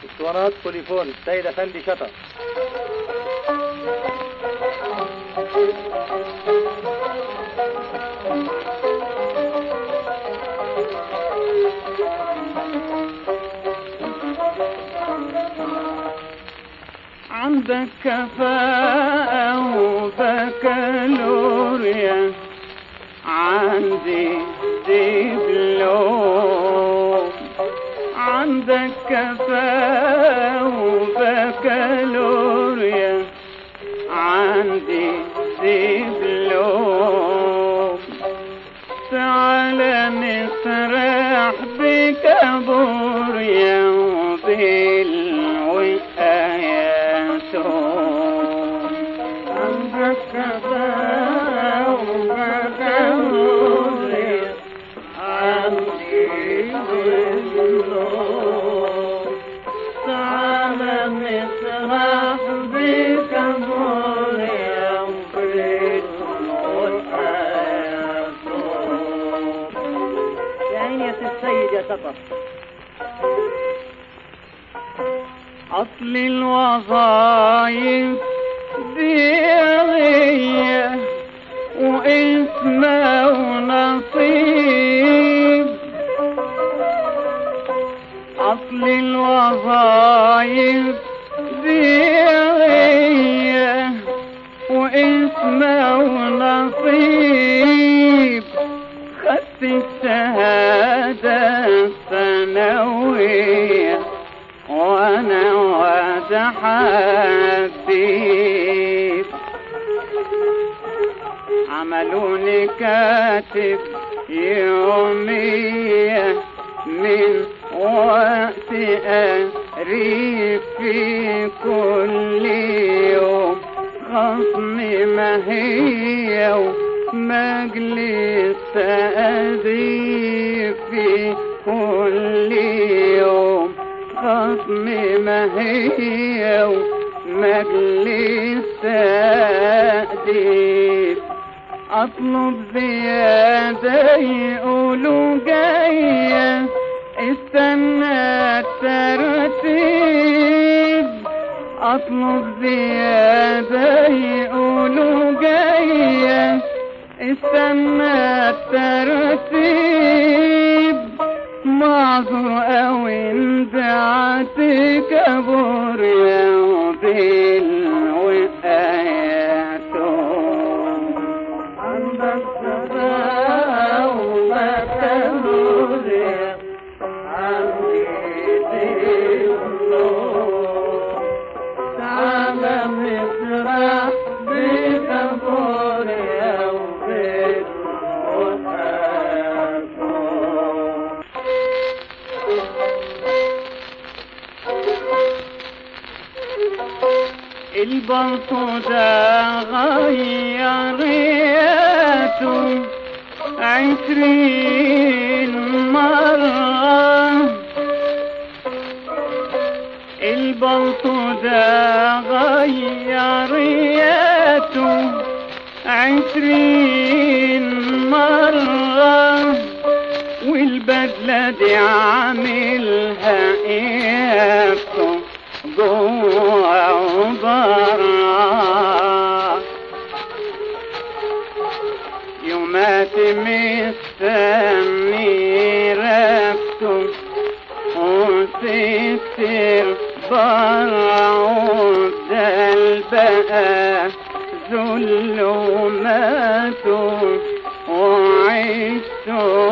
اسطوانات بوليفون السيد افندي شطر عندك كفاءة وبكالوريا عندي دبلوم عندك كفاءة وبكالوريا عندي دبلوم تعال نسرح بكابوريا وبالوقايات عندك كفاءة وبكالوريا عندي دبلوم تعال نسرح بكابوريا وبالوقايات يا عيني يا سي السيد يا شطر أصل الوظايف ديرية واسمه ونصيب أصل الوظايف ديرية واسمه ونصيب خدت الشهادة الثانوية وانا واد حبيب عملوني كاتب يومية من وقت قريب في كل يوم خصمي ما هي ومجلس تأديب في كل يوم خصمي ما هي ومجلس تأديب أطلب زيادة يقولوا جاية استنى الترتيب أطلب زيادة يقولوا جاية استنى الترتيب معذور أوي دعتك بوريا بالوقايات عندك سبا وبكالوريا عندي دبلوم تعالى نسرح بكابوريا وبالوقايات البلطو ده غيرته عشرين مرة البلطو ده غيرته عشرين مرة والبدلة دي عاملها إياكم جوه وبره يومات مستني ركتم وتستر برعود البقى ظلماته وعشت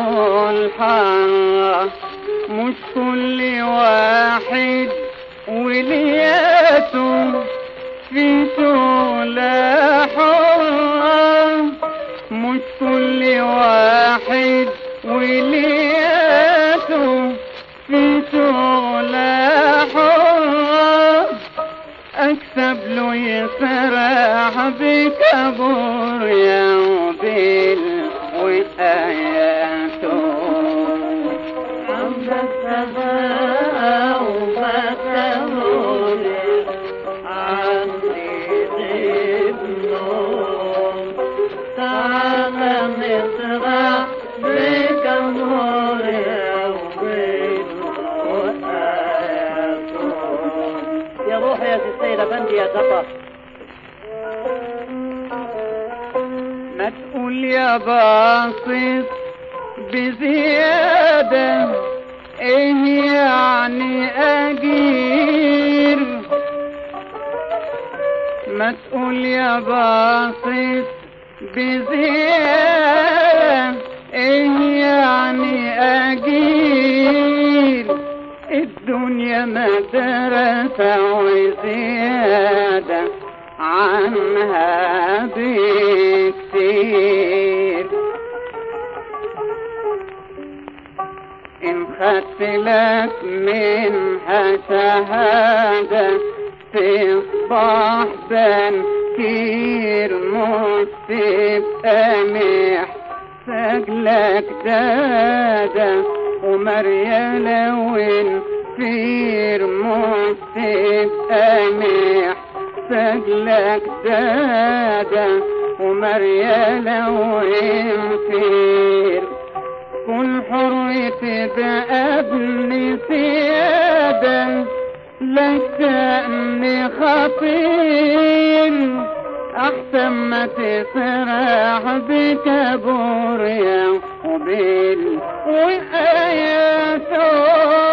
الحرة مش كل واحد ولياته في شغلة حرة مش كل واحد ولياته في شغلة حرة أكسب له يسرح بكبر يا بالوقاياته عندك سبا وبكالوريا عندي دبلوم تعالى نسرح بكبر يا بالوقاياته روح يا سي السيد افندي يا سطر ما تقول يا باصص بزيادة ايه يعني اجير ما تقول يا باصص بزيادة ايه يعني اجير الدنيا مدرسة وزيادة عنها بكتير إن خدت لك منها شهادة تصبح بنكير مش تبقى محتاج لك دادة ومريالة ونفير مش تبقى محتاج لك دادة ومريالة ونفير كن حر تبقى ابن سيادة لك شأن خطير أحسن ما تسرح بكابوريا وبال وآياته